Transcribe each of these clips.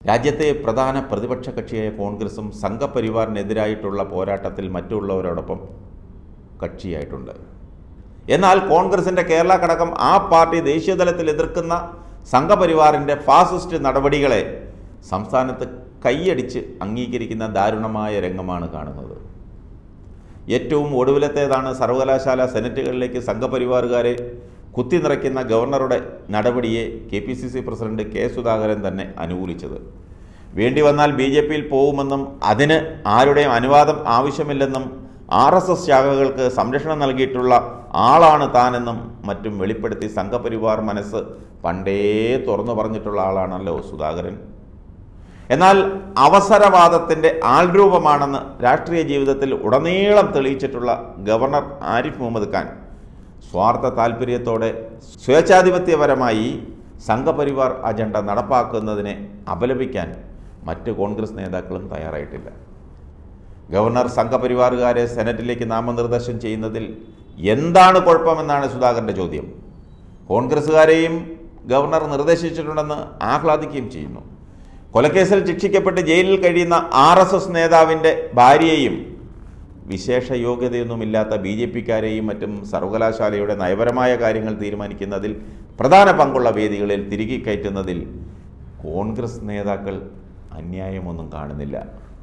രാജ്യത്തെ പ്രധാന പ്രതിപക്ഷ കക്ഷിയായ കോൺഗ്രസും സംഘപരിവാറിനെതിരായിട്ടുള്ള പോരാട്ടത്തിൽ മറ്റുള്ളവരോടൊപ്പം കക്ഷിയായിട്ടുണ്ട് എന്നാൽ കോൺഗ്രസിൻ്റെ കേരള ഘടകം ആ പാർട്ടി ദേശീയതലത്തിൽ എതിർക്കുന്ന സംഘപരിവാറിൻ്റെ ഫാസിസ്റ്റ് നടപടികളെ സംസ്ഥാനത്ത് കൈയടിച്ച് അംഗീകരിക്കുന്ന ദാരുണമായ രംഗമാണ് കാണുന്നത് ഏറ്റവും ഒടുവിലത്തേതാണ് സർവകലാശാല സെനറ്റുകളിലേക്ക് സംഘപരിവാറുകാരെ കുത്തിനിറയ്ക്കുന്ന ഗവർണറുടെ നടപടിയെ K P C C president K Sudhakaran തന്നെ അനുകൂലിച്ചത് വേണ്ടി വന്നാൽ ബി ജെ പിയിൽ പോകുമെന്നും അതിന് ആരുടെയും അനുവാദം ആവശ്യമില്ലെന്നും ആർ എസ് എസ് ശാഖകൾക്ക് സംരക്ഷണം നൽകിയിട്ടുള്ള ആളാണ് താനെന്നും മറ്റും വെളിപ്പെടുത്തി സംഘപരിവാർ മനസ്സ് പണ്ടേ തുറന്നു പറഞ്ഞിട്ടുള്ള ആളാണല്ലോ സുധാകരൻ എന്നാൽ അവസരവാദത്തിൻ്റെ ആൾരൂപമാണെന്ന് രാഷ്ട്രീയ ജീവിതത്തിൽ ഉടനീളം തെളിയിച്ചിട്ടുള്ള ഗവർണർ ആരിഫ് മുഹമ്മദ് ഖാൻ സ്വാർത്ഥ താൽപ്പര്യത്തോടെ സ്വേച്ഛാധിപത്യപരമായി സംഘപരിവാർ അജണ്ട നടപ്പാക്കുന്നതിനെ അപലപിക്കാൻ മറ്റ് കോൺഗ്രസ് നേതാക്കളും തയ്യാറായിട്ടില്ല ഗവർണർ സംഘപരിവാറുകാരെ സെനറ്റിലേക്ക് നാമനിർദ്ദേശം ചെയ്യുന്നതിൽ എന്താണ് കുഴപ്പമെന്നാണ് സുധാകരൻ്റെ ചോദ്യം കോൺഗ്രസ്സുകാരെയും ഗവർണർ നിർദ്ദേശിച്ചിട്ടുണ്ടെന്ന് ആഹ്ലാദിക്കുകയും ചെയ്യുന്നു കൊലക്കേസിൽ ശിക്ഷിക്കപ്പെട്ട് ജയിലിൽ കഴിയുന്ന ആർ എസ് എസ് നേതാവിൻ്റെ ഭാര്യയെയും വിശേഷ യോഗ്യതയൊന്നുമില്ലാത്ത ബി ജെ പിക്കാരെയും മറ്റും സർവകലാശാലയുടെ നയപരമായ കാര്യങ്ങൾ തീരുമാനിക്കുന്നതിൽ പ്രധാന പങ്കുള്ള വേദികളിൽ തിരികെ കയറ്റുന്നതിൽ കോൺഗ്രസ് നേതാക്കൾ അന്യായമൊന്നും കാണുന്നില്ല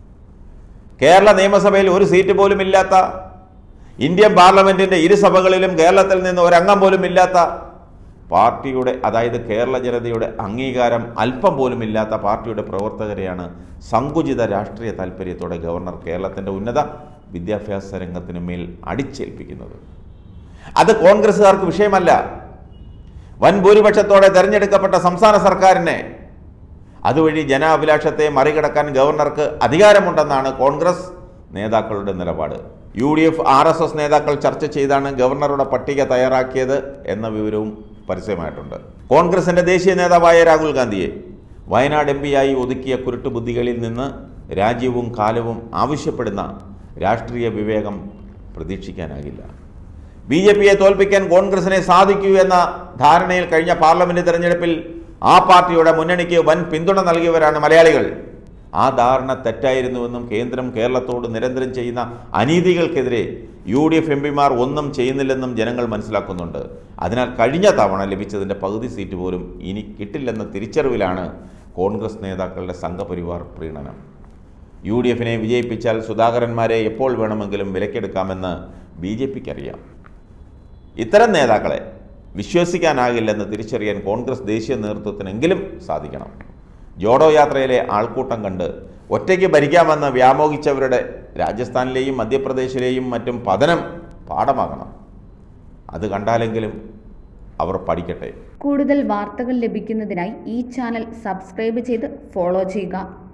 കേരള നിയമസഭയിൽ ഒരു സീറ്റ് പോലും ഇല്ലാത്ത ഇന്ത്യൻ പാർലമെന്റിന്റെ ഇരുസഭകളിലും കേരളത്തിൽ നിന്ന് ഒരംഗം പോലും ഇല്ലാത്ത പാർട്ടിയുടെ അതായത് കേരള ജനതയുടെ അംഗീകാരം അല്പം പോലും ഇല്ലാത്ത പാർട്ടിയുടെ പ്രവർത്തകരെയാണ് സങ്കുചിത രാഷ്ട്രീയ താല്പര്യത്തോടെ ഗവർണർ കേരളത്തിൻ്റെ ഉന്നത വിദ്യാഭ്യാസ രംഗത്തിന് മേൽ അടിച്ചേൽപ്പിക്കുന്നത് അത് കോൺഗ്രസ്സുകാർക്ക് വിഷയമല്ല വൻ ഭൂരിപക്ഷത്തോടെ തെരഞ്ഞെടുക്കപ്പെട്ട സംസ്ഥാന സർക്കാരിനെ അതുവഴി ജനാഭിലാഷത്തെ മറികടക്കാൻ ഗവർണർക്ക് അധികാരമുണ്ടെന്നാണ് കോൺഗ്രസ് നേതാക്കളുടെ നിലപാട് U D F R S S നേതാക്കൾ ചർച്ച ചെയ്താണ് ഗവർണറുടെ പട്ടിക തയ്യാറാക്കിയത് എന്ന വിവരവും പരസ്യമായിട്ടുണ്ട് കോൺഗ്രസിന്റെ ദേശീയ നേതാവായ രാഹുൽ ഗാന്ധിയെ വയനാട് എം പിയായി ഒതുക്കിയ കുരുട്ടുബുദ്ധികളിൽ നിന്ന് രാജ്യവും കാലവും ആവശ്യപ്പെടുന്ന രാഷ്ട്രീയ വിവേകം പ്രതീക്ഷിക്കാനാകില്ല ബി ജെ പിയെ തോൽപ്പിക്കാൻ കോൺഗ്രസിനെ സാധിക്കൂ എന്ന ധാരണയിൽ കഴിഞ്ഞ പാർലമെന്റ് തെരഞ്ഞെടുപ്പിൽ ആ പാർട്ടിയുടെ മുന്നണിക്ക് വൻ പിന്തുണ നൽകിയവരാണ് മലയാളികൾ ആ ധാരണ തെറ്റായിരുന്നുവെന്നും കേന്ദ്രം കേരളത്തോട് നിരന്തരം ചെയ്യുന്ന അനീതികൾക്കെതിരെ യു ഡി എഫ് എം പിമാർ ഒന്നും ചെയ്യുന്നില്ലെന്നും ജനങ്ങൾ മനസ്സിലാക്കുന്നുണ്ട് അതിനാൽ കഴിഞ്ഞ തവണ ലഭിച്ചതിൻ്റെ പകുതി സീറ്റ് പോലും ഇനി കിട്ടില്ലെന്ന തിരിച്ചറിവിലാണ് കോൺഗ്രസ് നേതാക്കളുടെ സംഘപരിവാർ പ്രീണനം യു ഡി എഫിനെ വിജയിപ്പിച്ചാൽ സുധാകരന്മാരെ എപ്പോൾ വേണമെങ്കിലും വിലക്കെടുക്കാമെന്ന് ബി ജെ പിക്ക് അറിയാം ഇത്തരം നേതാക്കളെ വിശ്വസിക്കാനാകില്ലെന്ന് തിരിച്ചറിയാൻ കോൺഗ്രസ് ദേശീയ നേതൃത്വത്തിനെങ്കിലും സാധിക്കണം ജോഡോ യാത്രയിലെ ആൾക്കൂട്ടം കണ്ട് ഒറ്റയ്ക്ക് ഭരിക്കാമെന്ന് വ്യാമോഹിച്ചവരുടെ രാജസ്ഥാനിലെയും മധ്യപ്രദേശിലെയും മറ്റും പതനം പാഠമാകണം അത് കണ്ടാലെങ്കിലും അവർ പഠിക്കട്ടെ കൂടുതൽ വാർത്തകൾ ലഭിക്കുന്നതിനായി ഈ ചാനൽ സബ്സ്ക്രൈബ് ചെയ്ത് ഫോളോ ചെയ്യുക